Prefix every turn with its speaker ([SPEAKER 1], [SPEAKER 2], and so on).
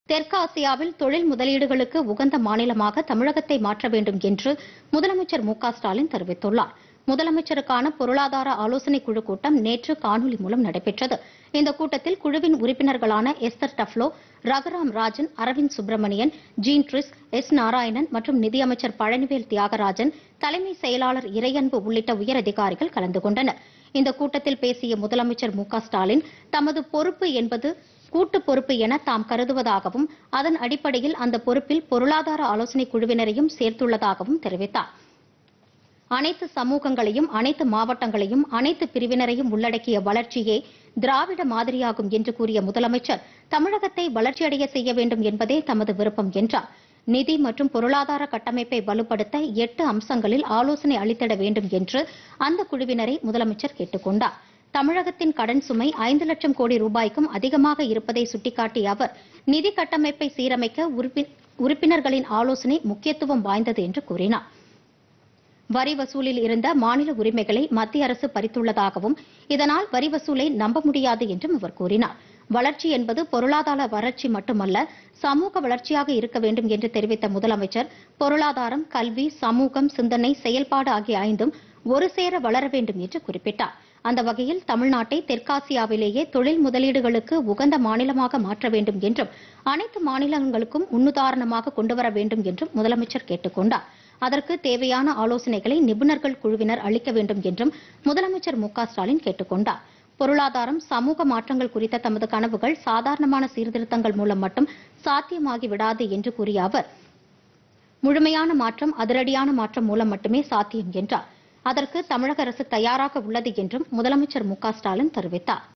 [SPEAKER 1] தெற்காசியாவில் தொழில் முதலீடுகளுக்கு உகந்த மாநிலமாக தமிழகத்தை மாற்ற வேண்டும் என்று முதலமைச்சர் மு க ஸ்டாலின் தெரிவித்துள்ளார் முதலமைச்சருக்கான பொருளாதார ஆலோசனைக் குழு கூட்டம் நேற்று காணொலி மூலம் நடைபெற்றது இந்த கூட்டத்தில் குழுவின் உறுப்பினர்களான Esther Duflo Raghuram Rajan Arvind Subramanian Jean Dreze S Narayanan மற்றும் நிதியமைச்சர் பழனிவேல் தியாகராஜன் தலைமை செயலாளர் இறையன்பு உள்ளிட்ட உயரதிகாரிகள் கலந்து கொண்டனர் இந்த கூட்டத்தில் பேசிய முதலமைச்சர் மு க ஸ்டாலின் தமது பொறுப்பு என்பது கூட்டு பொறுப்பு என தாம் கருதுவதாகவும் அதன் அடிப்படையில் அந்த பொறுப்பில் பொருளாதார ஆலோசனைக் குழுவினரையும் சேர்த்துள்ளதாகவும் தெரிவித்தார் அனைத்து சமூகங்களையும் அனைத்து மாவட்டங்களையும் அனைத்து பிரிவினரையும் உள்ளடக்கிய வளர்ச்சியே திராவிட மாதிரியாகும் என்று கூறிய முதலமைச்சர் தமிழகத்தை வளர்ச்சியடைய செய்ய வேண்டும் என்பதே தமது விருப்பம் என்றார் நிதி மற்றும் பொருளாதார கட்டமைப்பை வலுப்படுத்த எட்டு அம்சங்களில் ஆலோசனை அளித்திட வேண்டும் என்று அந்த குழுவினரை முதலமைச்சர் கேட்டுக் கொண்டார் தமிழகத்தின் கடன் சுமை ஐந்து லட்சம் கோடி ரூபாய்க்கும் அதிகமாக இருப்பதை சுட்டிக்காட்டிய அவர் நிதி கட்டமைப்பை சீரமைக்க உறுப்பி- உறுப்பினர்களின் ஆலோசனை முக்கியத்துவம் வாய்ந்தது என்று கூறினார் வரி வசூலில் இருந்த மாநில உரிமைகளை மத்திய அரசு பறித்துள்ளதாகவும் இதனால் வரி வசூலை நம்ப முடியாது என்றும் அவர் கூறினார் வளர்ச்சி என்பது பொருளாதார வளர்ச்சி மட்டுமல்ல சமூக வளர்ச்சியாக இருக்க வேண்டும் என்று தெரிவித்த முதலமைச்சர் பொருளாதாரம் கல்வி சமூகம் சிந்தனை செயல்பாடு ஆகிய ஐந்தும் ஒரு சேர வளர வேண்டும் என்று குறிப்பிட்டார் அந்த வகையில் தமிழ்நாட்டை தெற்காசியாவிலேயே தொழில் முதலீடுகளுக்கு உகந்த மாநிலமாக மாற்ற வேண்டும் என்றும் அனைத்து மாநிலங்களுக்கும் முன்னுதாரணமாக கொண்டுவர வேண்டும் என்றும் முதலமைச்சர் கேட்டுக் கொண்டார் அதற்கு தேவையான ஆலோசனைகளை நிபுணர்கள் குழுவினர் அளிக்க வேண்டும் என்றும் முதலமைச்சர் மு க ஸ்டாலின் கேட்டுக் கொண்டார் பொருளாதாரம் சமூக மாற்றங்கள் குறித்த தமது கனவுகள் சாதாரணமான சீர்திருத்தங்கள் மூலம் மட்டும் சாத்தியமாகி விடாது என்று கூறிய அவர் முழுமையான மாற்றம் அதிரடியான மாற்றம் மூலம் மட்டுமே சாத்தியம் என்றார் அதற்கு தமிழக அரசு தயாராக உள்ளது என்றும் முதலமைச்சர் மு க ஸ்டாலின் தெரிவித்தார்